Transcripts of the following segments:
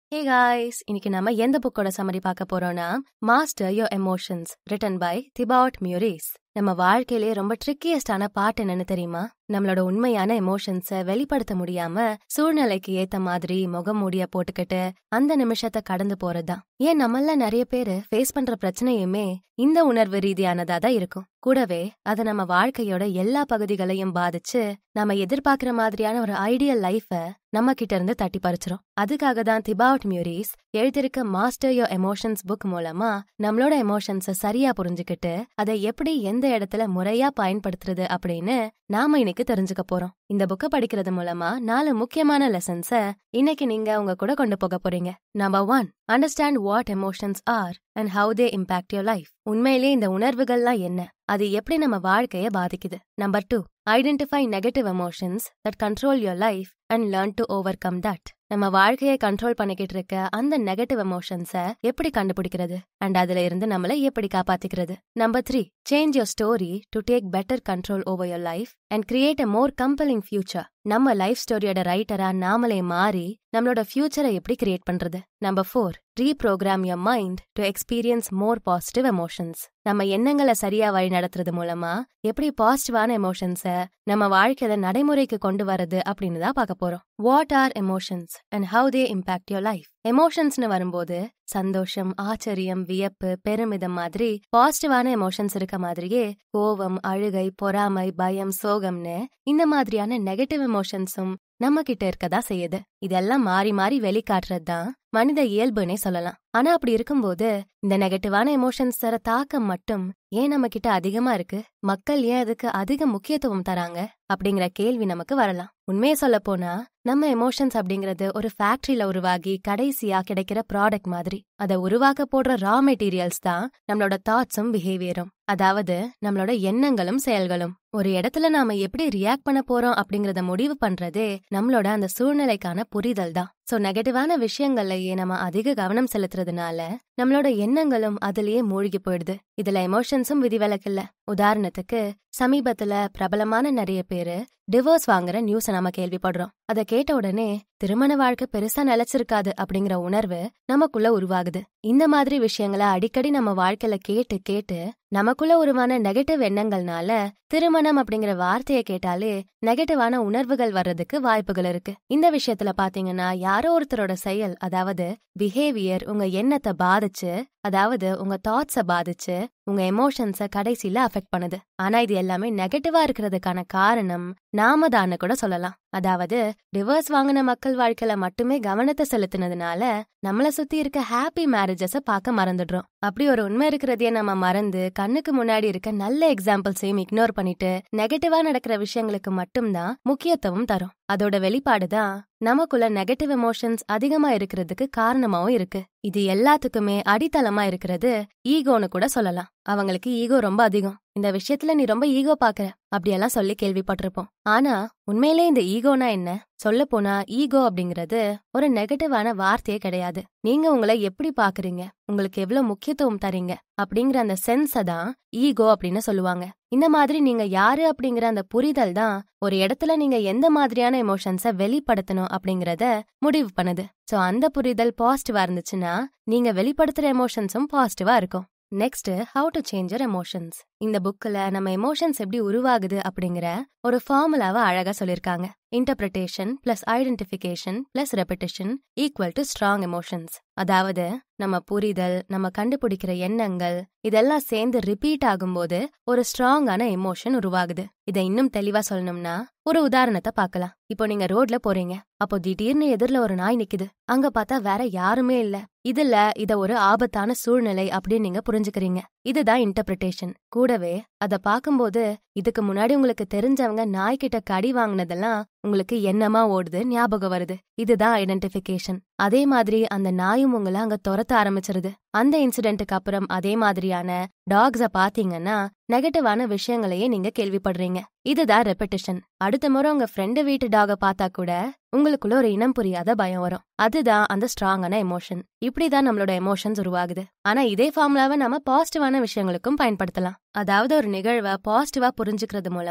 hey guys இன்னைக்கு நம்ம எந்த புக்கோட சம்மரி பார்க்க போறோம்னா master your emotions written by Thibaut Meurisse நம்ம வாழ்க்கையிலே ரொம்ப ட்ரிக்கியஸ்டான பாட்டு என்னன்னு தெரியுமா நம்மளோட உண்மையான எமோஷன்ஸை வெளிப்படுத்த முடியாம சூழ்நிலைக்கு ஏத்த மாதிரி முகம் மூடிய போட்டுக்கிட்டு அந்த நிமிஷத்தை கடந்து போறதுதான் ஏன் நம்மள நிறைய பேரு ஃபேஸ் பண்ற பிரச்சனையுமே இந்த உணர்வு ரீதியானதா தான் இருக்கும் கூடவே அது நம்ம வாழ்க்கையோட எல்லா பகுதிகளையும் பாதிச்சு நம்ம எதிர்பார்க்கிற மாதிரியான ஒரு ஐடியல் லைஃப நம்ம கிட்ட இருந்து தட்டி பறிச்சிரும் அதுக்காக தான் திபாவுட் மியூரிஸ் எழுதிருக்க மாஸ்டர் யோர் எமோஷன்ஸ் புக் மூலமா நம்மளோட எமோஷன்ஸை சரியா புரிஞ்சுக்கிட்டு அதை எப்படி எந்த இடத்துல முறையா பயன்படுத்துறது அப்படின்னு நாம இன்னைக்கு தெரிஞ்சுக்க போறோம் இந்த புக்கை படிக்கிறது மூலமா நாலு முக்கியமான லெசன்ஸ இன்னைக்கு நீங்க உங்க கூட கொண்டு போக போறீங்க number one understand what emotions are and how they impact your life உண்மையிலே இந்த உணர்வுகள்லாம் என்ன அது எப்படி நம்ம வாழ்க்கைய பாதிக்குது number two identify negative emotions that control your life and learn to overcome that நம்ம வாழ்க்கையை கண்ட்ரோல் பண்ணிக்கிட்டு இருக்க அந்த நெகட்டிவ் எமோஷன்ஸை எப்படி கண்டுபிடிக்கிறது அண்ட் அதுல இருந்து நம்மள எப்படி காப்பாத்திக்கிறது number three change your story to take better control over your life and create a more compelling future நம்ம லைஃப் ஸ்டோரியோட ரைட்டரா நாமளே மாறி நம்மளோட ஃபியூச்சரை எப்படி கிரியேட் பண்றது number four reprogram your mind to experience more positive emotions நம்ம எண்ணங்களை சரியா வழி நடத்துறது மூலமா எப்படி பாசிட்டிவான எமோஷன்ஸை நம்ம வாழ்க்கையில நடைமுறைக்கு கொண்டு வரது அப்படின்னு தான் பார்க்க போறோம் what are emotions and how they impact your life எமோஷன்ஸ்னு வரும்போது சந்தோஷம் ஆச்சரியம் வியப்பு பெருமிதம் மாதிரி பாசிட்டிவான எமோஷன்ஸ் இருக்க மாதிரியே கோவம் அழுகை பொறாமை பயம் சோகம்னு இந்த மாதிரியான நெகட்டிவ் எமோஷன்ஸும் நம்ம கிட்ட இருக்கதா செய்யுது இதெல்லாம் மாறி மாறி வெளிக்காட்டுறது தான் மனித இயல்புனே சொல்லலாம் ஆனா அப்படி இருக்கும்போது இந்த நெகட்டிவான எமோஷன்ஸ் தர தாக்கம் மட்டும் ஏன் நம்ம கிட்ட அதிகமா இருக்கு மக்கள் ஏன் அதுக்கு அதிக முக்கியத்துவம் தராங்க அப்படிங்கிற கேள்வி நமக்கு வரலாம் உண்மையை சொல்ல போனா நம்ம எமோஷன்ஸ் அப்படிங்கறது ஒரு ஃபேக்டரியில உருவாகி கடைசியா கிடைக்கிற ப்ராடக்ட் மாதிரி அதை உருவாக்க போடுற ரா மெட்டீரியல்ஸ் தான் நம்மளோட தாட்ஸும் பிஹேவியரும் அதாவது நம்மளோட எண்ணங்களும் செயல்களும் ஒரு இடத்துல நாம எப்படி ரியாக்ட் பண்ண போறோம் அப்படிங்கறத முடிவு பண்றதே நம்மளோட அந்த சூழ்நிலைக்கான புரிதல் தான் சோ நெகட்டிவான விஷயங்கள்லயே நம்ம அதிக கவனம் செலுத்துறதுனால நம்மளோட எண்ணங்களும் அதுலயே மூழ்கி போயிடுது இதுல எமோஷன்ஸும் விதிவிலக்கில்ல உதாரணத்துக்கு சமீபத்துல பிரபலமான நிறைய பேரு டிவோர்ஸ் வாங்குற நியூஸ நம்ம கேள்விப்படுறோம் அதை கேட்ட உடனே திருமண வாழ்க்கை பெருசா நிலைச்சிருக்காது அப்படிங்கிற உணர்வு நமக்குள்ள உருவாகுது இந்த மாதிரி விஷயங்களை அடிக்கடி நம்ம வாழ்க்கையில கேட்டு கேட்டு நமக்குள்ள உருவான நெகட்டிவ் எண்ணங்கள்னால திருமணம் அப்படிங்கிற வார்த்தையை கேட்டாலே நெகட்டிவான உணர்வுகள் வர்றதுக்கு வாய்ப்புகள் இருக்கு இந்த விஷயத்துல பாத்தீங்கன்னா யாரோ ஒருத்தரோட செயல் அதாவது பிஹேவியர் உங்க எண்ணத்தை பாதிச்சு அதாவது உங்க தாட்ஸ பாதிச்சு உங்க எமோஷன்ஸ கடைசியில அஃபெக்ட் பண்ணுது ஆனா இது எல்லாமே நெகட்டிவா இருக்கிறதுக்கான காரணம் நாம தான் கூட சொல்லலாம் அதாவது டிவோர்ஸ் வாங்கின மக்கள் வாழ்க்கையில மட்டுமே கவனத்தை செலுத்தினதுனால நம்மள சுத்தி இருக்க ஹாப்பி மேரேஜஸ பார்க்க மறந்துடுறோம் அப்படி ஒரு உண்மை இருக்கிறதையே நம்ம மறந்து கண்ணுக்கு முன்னாடி இருக்க நல்ல எக்ஸாம்பிள்ஸையும் இக்னோர் பண்ணிட்டு நெகட்டிவா நடக்கிற விஷயங்களுக்கு மட்டும்தான் முக்கியத்துவம் தரும் அதோட வெளிப்பாடுதான் நமக்குள்ள நெகட்டிவ் எமோஷன்ஸ் அதிகமா இருக்கிறதுக்கு காரணமாவும் இருக்கு இது எல்லாத்துக்குமே அடித்தளமா இருக்கிறது ஈகோன்னு கூட சொல்லலாம் அவங்களுக்கு ஈகோ ரொம்ப அதிகம் இந்த விஷயத்துல நீ ரொம்ப ஈகோ பாக்குற அப்படியெல்லாம் சொல்லி கேள்விப்பட்டிருப்போம் ஆனா உண்மையிலே இந்த ஈகோனா என்ன சொல்ல போனா ஈகோ அப்படிங்கறது ஒரு நெகட்டிவான வார்த்தையே கிடையாது நீங்க உங்களை எப்படி பாக்குறீங்க உங்களுக்கு எவ்வளவு முக்கியத்துவம் தரீங்க அப்படிங்கிற அந்த சென்ஸ தான் ஈகோ அப்படின்னு சொல்லுவாங்க இந்த மாதிரி நீங்க யாரு அப்படிங்கிற அந்த புரிதல் தான் ஒரு இடத்துல நீங்க எந்த மாதிரியான எமோஷன்ஸ வெளிப்படுத்தணும் அப்படிங்கறத முடிவு பண்ணுது சோ அந்த புரிதல் பாசிட்டிவா இருந்துச்சுன்னா நீங்க வெளிப்படுத்துற எமோஷன்ஸும் பாசிட்டிவா இருக்கும் next how to change your emotions இந்த புக்ல நம்ம எமோஷன்ஸ் எப்படி உருவாகுது அப்படிங்கிற ஒரு ஃபார்முலாவை அழகா சொல்லிருக்காங்க interpretation plus identification plus repetition equal to strong emotions அதாவது நம்ம புரிதல் நம்ம கண்டுபிடிக்கிற எண்ணங்கள் இதெல்லாம் சேர்ந்து ரிப்பீட் ஆகும்போது ஒரு ஸ்ட்ராங்கான எமோஷன் உருவாகுது இதை இன்னும் தெளிவா சொல்லணும்னா ஒரு உதாரணத்தை பார்க்கலாம் இப்போ நீங்க ரோட்ல போறீங்க அப்போ திடீர்னு எதிரில ஒரு நாய் நிக்குது அங்க பார்த்தா வேற யாருமே இல்ல இதுல இத ஒரு ஆபத்தான சூழ்நிலை அப்படின்னு நீங்க புரிஞ்சுக்கிறீங்க இதுதான் இன்டர்பிரிட்டேஷன் கூடவே அத பாக்கும்போது இதுக்கு முன்னாடி உங்களுக்கு தெரிஞ்சவங்க நாய்கிட்ட கடி வாங்கினதெல்லாம் உங்களுக்கு என்னமா ஓடுது ஞாபகம் வருது இதுதான் ஐடென்டிபிகேஷன் அதே மாதிரி அந்த நாயும் உங்களை அங்க துரத்த ஆரம்பிச்சிருது அந்த இன்சிடென்ட்டுக்கு அப்புறம் அதே மாதிரியான டாக்ஸ பாத்தீங்கன்னா நெகட்டிவான விஷயங்களையே நீங்க கேள்விப்படுறீங்க இதுதான் ரெப்படிஷன் அடுத்த முறை உங்க ஃப்ரெண்டு வீட்டு டாக பார்த்தா கூட உங்களுக்குள்ள ஒரு இனம் புரியாத பயம் வரும் அதுதான் அந்த ஸ்ட்ராங்கான எமோஷன் இப்படிதான் நம்மளோட எமோஷன்ஸ் உருவாகுது ஆனா இதே ஃபார்முலாவை நம்ம பாசிட்டிவான விஷயங்களுக்கும் பயன்படுத்தலாம் அதாவது ஒரு நிகழ்வை பாசிட்டிவா புரிஞ்சுக்கிறது மூலமா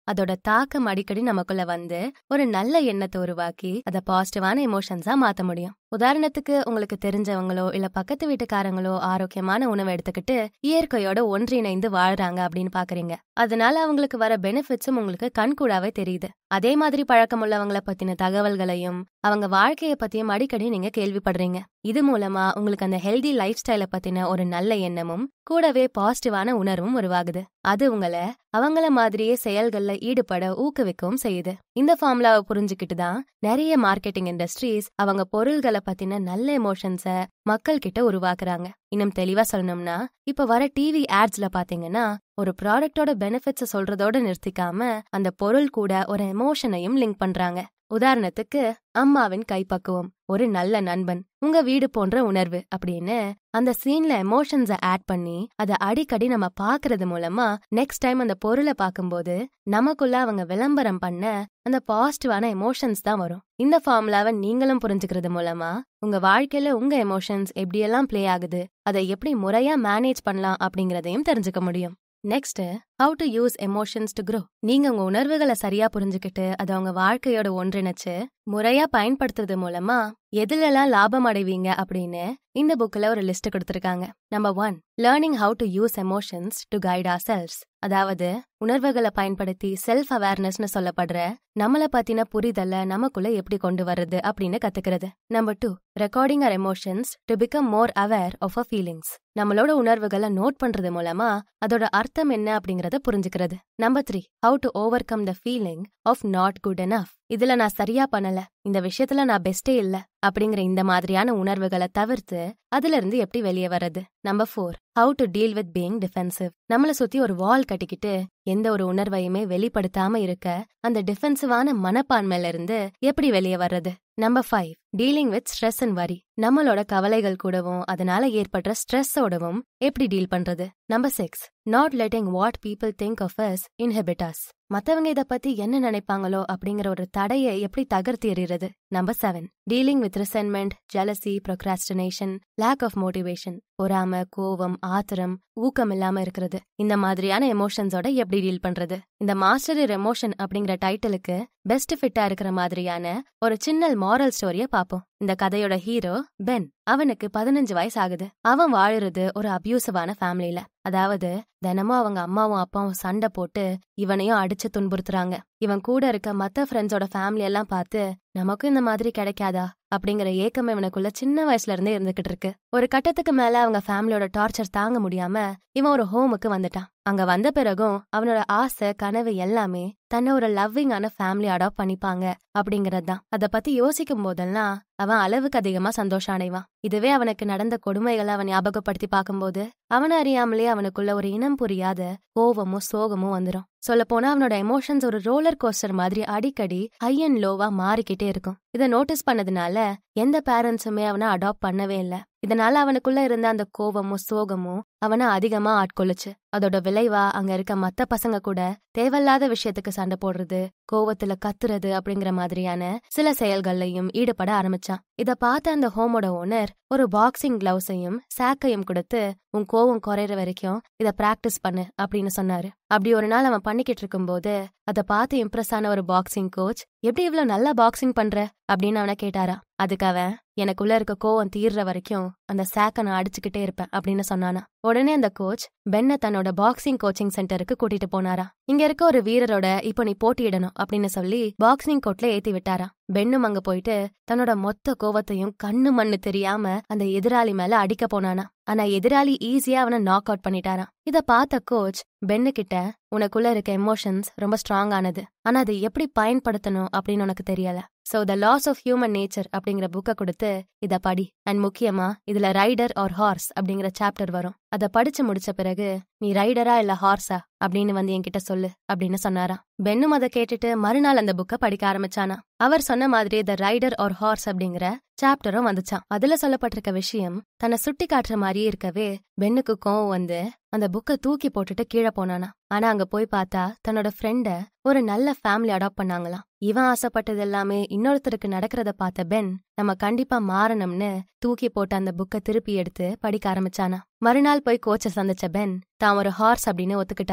அதோட தாக்கம் அடிக்கடி நமக்குள்ள வந்து ஒரு நல்ல எண்ணத்தை உருவாக்கி அதை பாசிட்டிவான எமோஷன்ஸா மாத்த முடியும் உதாரணத்துக்கு உங்களுக்கு தெரிஞ்சவங்களோ இல்ல பக்கத்து வீட்டுக்காரங்களோ ஆரோக்கியமான உணவை எடுத்துக்கிட்டு இயற்கையோட ஒன்றிணைந்து வாழ்றாங்க அப்படின்னு பாக்குறீங்க அதனால அவங்களுக்கு வர பெனிஃபிட்ஸும் உங்களுக்கு கண்கூடாவே தெரியுது அதே மாதிரி பழக்கமுள்ளவங்கள பத்தின தகவல்களையும் அவங்க வாழ்க்கைய பத்தியும் அடிக்கடி நீங்க கேள்விப்படுறீங்க இது மூலமா உங்களுக்கு அந்த ஹெல்தி லைஃப் ஸ்டைலை பத்தின ஒரு நல்ல எண்ணமும் கூடவே பாசிட்டிவான உணர்வும் உருவாகுது அது உங்களை அவங்கள மாதிரியே செயல்கள்ல ஈடுபட ஊக்குவிக்கவும் செய்யுது இந்த ஃபார்முலாவை புரிஞ்சுக்கிட்டு தான் நிறைய மார்க்கெட்டிங் இண்டஸ்ட்ரீஸ் அவங்க பொருள்களை பத்தின நல்ல எமோஷன்ஸ மக்கள் கிட்ட உருவாக்குறாங்க இன்னும் தெளிவா சொல்லணும்னா இப்ப வர டிவி ஆட்ஸ்ல பாத்தீங்கன்னா ஒரு ப்ராடக்டோட பெனிஃபிட்ஸ சொல்றதோட நிறுத்திக்காம அந்த பொருள் கூட ஒரு எமோஷனையும் லிங்க் பண்றாங்க உதாரணத்துக்கு அம்மாவின் கைப்பக்குவம் ஒரு நல்ல நண்பன் உங்க வீடு போன்ற உணர்வு அப்படின்னு அந்த சீன்ல எமோஷன்ஸ ஆட் பண்ணி அதை அடிக்கடி நம்ம பாக்குறது மூலமா நெக்ஸ்ட் டைம் அந்த பொருளை பார்க்கும்போது நமக்குள்ள அவங்க விளம்பரம் பண்ண அந்த பாசிட்டிவான எமோஷன்ஸ் தான் வரும் இந்த ஃபார்முலாவை நீங்களும் புரிஞ்சுக்கிறது மூலமா உங்க வாழ்க்கையில உங்க எமோஷன்ஸ் எப்படியெல்லாம் ப்ளே ஆகுது அதை எப்படி முறையா மேனேஜ் பண்ணலாம் அப்படிங்கறதையும் தெரிஞ்சுக்க முடியும் next how to use emotions to grow நீங்க உங்க உணர்வுகளை சரியா புரிஞ்சுக்கிட்டு அதை உங்க வாழ்க்கையோட ஒன்றிணைச்சு முறையா பயன்படுத்துறது மூலமா எதுலெல்லாம் லாபம் அடைவீங்க அப்படின்னு இந்த புக்ல ஒரு லிஸ்ட் கொடுத்திருக்காங்க number one learning how to use emotions to guide ourselves அதாவது உணர்வுகளை பயன்படுத்தி செல்ஃப் அவேர்னஸ்னு சொல்லப்படுற நம்மள பத்தின புரிதல நமக்குள்ள எப்படி கொண்டு வர்றது அப்படின்னு கத்துக்கிறது number two recording our emotions to become more aware of a feelings நம்மளோட உணர்வுகளை நோட் பண்றது மூலமா அதோட அர்த்தம் என்ன அப்படிங்கறத புரிஞ்சுக்கிறது number three how to overcome the feeling of not good enough இதுல நான் சரியா பண்ணல இந்த விஷயத்துல நான் பெஸ்டே இல்ல அப்படிங்கிற இந்த மாதிரியான உணர்வுகளை தவிர்த்து அதுல இருந்து எப்படி வெளியே வர்றது number four how to deal with being defensive நம்மள சுத்தி ஒரு வால் கட்டிக்கிட்டு எந்த ஒரு உணர்வையுமே வெளிப்படுத்தாம இருக்க அந்த டிஃபென்சிவான மனப்பான்மையில இருந்து எப்படி வெளியே வர்றது number five dealing with stress and worry நம்மளோட கவலைகள் கூடவும் அதனால ஏற்படுற ஸ்ட்ரெஸ்ஸோடவும் எப்படி டீல் பண்றது number six not letting what people think of us inhibit us மத்தவங்க இத பத்தி என்ன நினைப்பாங்களோ அப்படிங்கிற ஒரு தடையை எப்படி தகர்த்து எறிறது number seven dealing with resentment jealousy procrastination lack of motivation பொறாம கோவம் ஆத்திரம் ஊக்கம் இல்லாம இருக்கிறது இந்த மாதிரியான எமோஷன்ஸோட எப்படி டீல் பண்றது இந்த மாஸ்டர் இர் எமோஷன் அப்படிங்கிற டைட்டிலுக்கு பெஸ்ட் ஃபிட்டா இருக்கிற மாதிரியான ஒரு சின்ன மாரல் ஸ்டோரிய பாப்போம் இந்த கதையோட ஹீரோ பென் அவனுக்கு பதினஞ்சு வயசு ஆகுது அவன் வாழுறது ஒரு அபியூசிவான ஃபேமிலில அதாவது தினமும் அவங்க அம்மாவும் அப்பாவும் சண்டை போட்டு இவனையும் அடிச்சு துன்புறுத்துறாங்க இவன் கூட இருக்க மத்த ஃப்ரெண்ட்ஸோட ஃபேமிலி எல்லாம் பார்த்து நமக்கும் இந்த மாதிரி கிடைக்காதா அப்படிங்கிற ஏக்கம் இவனுக்குள்ள சின்ன வயசுல இருந்தே இருந்துகிட்டு இருக்கு ஒரு கட்டத்துக்கு மேல அவங்க ஃபேமிலியோட டார்ச்சர் தாங்க முடியாம இவன் ஒரு ஹோமுக்கு வந்துட்டான் அங்க வந்த பிறகும் அவனோட ஆசை கனவு எல்லாமே தன்னை ஒரு லவ்விங்கான ஃபேமிலி அடாப்ட் பண்ணிப்பாங்க அப்படிங்கறது தான் அதை பத்தி யோசிக்கும் போதெல்லாம் அவன் அளவுக்கு அதிகமா சந்தோஷம் அடைவான் இதுவே அவனுக்கு நடந்த கொடுமைகளை அவன் ஞாபகப்படுத்தி பார்க்கும்போது அவனை அறியாமலே அவனுக்குள்ள ஒரு இனம் புரியாத கோவமும் சோகமும் வந்துடும் சொல்ல போனா அவனோட எமோஷன்ஸ் ஒரு ரோலர் கோஸ்டர் மாதிரி அடிக்கடி ஹை அண்ட் லோவா மாறிக்கிட்டே இருக்கும் இதை நோட்டீஸ் பண்ணதுனால எந்த பேரண்ட்ஸுமே அவனை அடாப்ட் பண்ணவே இல்லை இதனால அவனுக்குள்ள இருந்த அந்த கோவமும் சோகமும் அவனை அதிகமா ஆட்கொள்ளுச்சு அதோட விளைவா அங்க இருக்க மத்த பசங்க கூட தேவையில்லாத விஷயத்துக்கு சண்டை போடுறது கோவத்துல கத்துறது அப்படிங்கிற மாதிரியான சில செயல்கள்லையும் ஈடுபட ஆரம்பிச்சான் இத பார்த்த அந்த ஹோமோட ஓனர் ஒரு பாக்ஸிங் கிளவுஸையும் சாக்கையும் கொடுத்து உன் கோவம் குறையிற வரைக்கும் இத பிராக்டிஸ் பண்ணு அப்படின்னு சொன்னாரு அப்படி ஒரு நாள் அவன் பண்ணிக்கிட்டு இருக்கும்போது அதை பார்த்து இம்ப்ரெஸ் ஆன ஒரு பாக்ஸிங் கோச் எப்படி இவ்வளவு நல்லா பாக்ஸிங் பண்ற அப்படின்னு அவனை கேட்டாரா அதுக்கு அவன் எனக்குள்ள இருக்க கோவம் தீர்ற வரைக்கும் அந்த சாக்க நான் அடிச்சுக்கிட்டே இருப்பேன் அப்படின்னு சொன்னானா உடனே அந்த கோச் பென்னை தன்னோட பாக்ஸிங் கோச்சிங் சென்டருக்கு கூட்டிட்டு போனாரா இங்க இருக்க ஒரு வீரரோட இப்போ நீ போட்டியிடணும் அப்படின்னு சொல்லி பாக்ஸிங் கோட்ல ஏத்தி விட்டாரா பெண்ணும் அங்க போயிட்டு தன்னோட மொத்த கோவத்தையும் கண்ணு மண்ணு தெரியாம அந்த எதிராளி மேல அடிக்க போனானா ஆனா எதிராளி ஈஸியா அவனை நாக் அவுட் பண்ணிட்டாராம் இத பார்த்த கோச் பென்னு கிட்ட உனக்குள்ள இருக்க எமோஷன்ஸ் ரொம்ப ஸ்ட்ராங் ஆனது ஆனா அதை எப்படி பயன்படுத்தணும் அப்படின்னு உனக்கு தெரியல so the laws of human nature அப்படிங்கிற புக்கை கொடுத்து இத படி அண்ட் முக்கியமா இதுல ரைடர் ஆர் ஹார்ஸ் அப்படிங்கிற சாப்டர் வரும் அதை படிச்சு முடிச்ச பிறகு நீ ரைடரா இல்ல ஹார்ஸா அப்படின்னு வந்து என்கிட்ட சொல்லு அப்படின்னு சொன்னாராம் பென்னும் அதை கேட்டுட்டு மறுநாள் அந்த புக்கை படிக்க ஆரம்பிச்சானா அவர் சொன்ன மாதிரி த ரைடர் ஆர் ஹார்ஸ் அப்படிங்கிற சாப்டரும் வந்துச்சான் அதுல சொல்லப்பட்டிருக்க விஷயம் தன்னை சுட்டி காட்டுற மாதிரியே இருக்கவே பென்னுக்கு கோவம் வந்து அந்த புக்கை தூக்கி போட்டுட்டு கீழே போனானா ஆனா அங்க போய் பார்த்தா தன்னோட ஃப்ரெண்ட ஒரு நல்ல ஃபேமிலி அடாப்ட் பண்ணாங்களாம் இவன் ஆசைப்பட்டது எல்லாமே இன்னொருத்தருக்கு நடக்கிறத பார்த்த பென் நம்ம கண்டிப்பா மாறணும்னு தூக்கி போட்ட அந்த புக்கை திருப்பி எடுத்து படிக்க ஆரம்பிச்சானா மறுநாள் போய் கோச்சை சந்திச்ச பென் தான் ஒரு ஹார்ஸ் அப்படின்னு ஒத்துக்கிட்டானா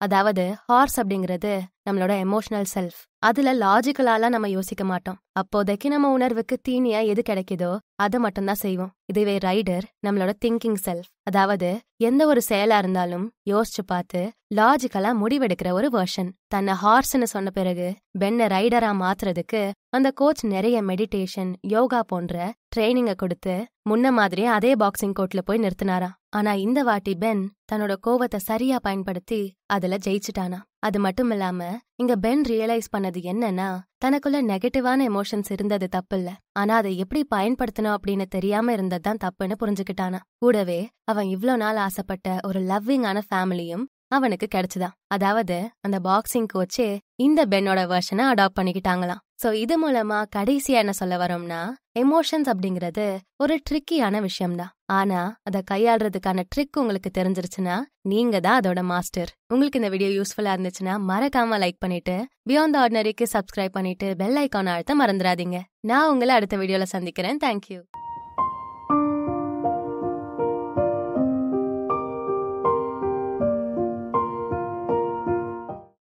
அதாவது ஹார்ஸ் அப்படிங்கிறது நம்மளோட எமோஷனல் செல்ஃப் அதுல லாஜிக்கலாலாம் நம்ம யோசிக்க மாட்டோம் அப்போதைக்கு நம்ம உணர்வுக்கு தீனியா எது கிடைக்குதோ அதை மட்டும்தான் செய்வோம் இதுவே ரைடர் நம்மளோட திங்கிங் செல்ஃப் அதாவது எந்த ஒரு செயலா இருந்தாலும் யோசிச்சு பார்த்து லாஜிக்கலா முடிவெடுக்கிற ஒரு வெர்ஷன் தன்னை ஹார்ஸ்னு சொன்ன பிறகு பென்னை ரைடரா மாத்துறதுக்கு அந்த கோச் நிறைய மெடிடேஷன் யோகா போன்ற ட்ரைனிங்க கொடுத்து முன்ன மாதிரியே அதே பாக்ஸிங் கோர்ட்ல போய் நிறுத்தினாரா ஆனா இந்த வாட்டி பென் தன்னோட கோவத்தை சரியா பயன்படுத்தி அதுல ஜெயிச்சுட்டானா அது மட்டும் இல்லாம இங்க பென் ரியலைஸ் பண்ணது என்னன்னா தனக்குள்ள நெகட்டிவான எமோஷன்ஸ் இருந்தது தப்பில்ல ஆனா அதை எப்படி பயன்படுத்தணும் அப்படின்னு தெரியாம இருந்ததுதான் தப்புன்னு புரிஞ்சுக்கிட்டானா கூடவே அவன் இவ்ளோ நாள் ஆசைப்பட்ட ஒரு லவ்விங்கான ஃபேமிலியும் அவனுக்கு கிடைச்சுதான் அதாவது அந்த பாக்ஸிங் கோச்சே இந்த பென்னோட வெர்ஷனை அடாப்ட் பண்ணிக்கிட்டாங்களாம் சோ இது மூலமா கடைசியா என்ன சொல்ல வரோம்னா எமோஷன்ஸ் அப்படிங்கிறது ஒரு ட்ரிக்கியான விஷயம்தான் ஆனா அதை கையாளுறதுக்கான ட்ரிக் உங்களுக்கு தெரிஞ்சிருச்சுன்னா நீங்க தான் அதோட மாஸ்டர் உங்களுக்கு இந்த வீடியோ யூஸ்ஃபுல்லா இருந்துச்சுன்னா மறக்காம லைக் பண்ணிட்டு பியாண்ட் ஆர்டினரிக்கு சப்ஸ்கிரைப் பண்ணிட்டு பெல் ஐக்கான அழுத்த மறந்துடாதீங்க நான் உங்களை அடுத்த வீடியோல சந்திக்கிறேன் தேங்க்யூ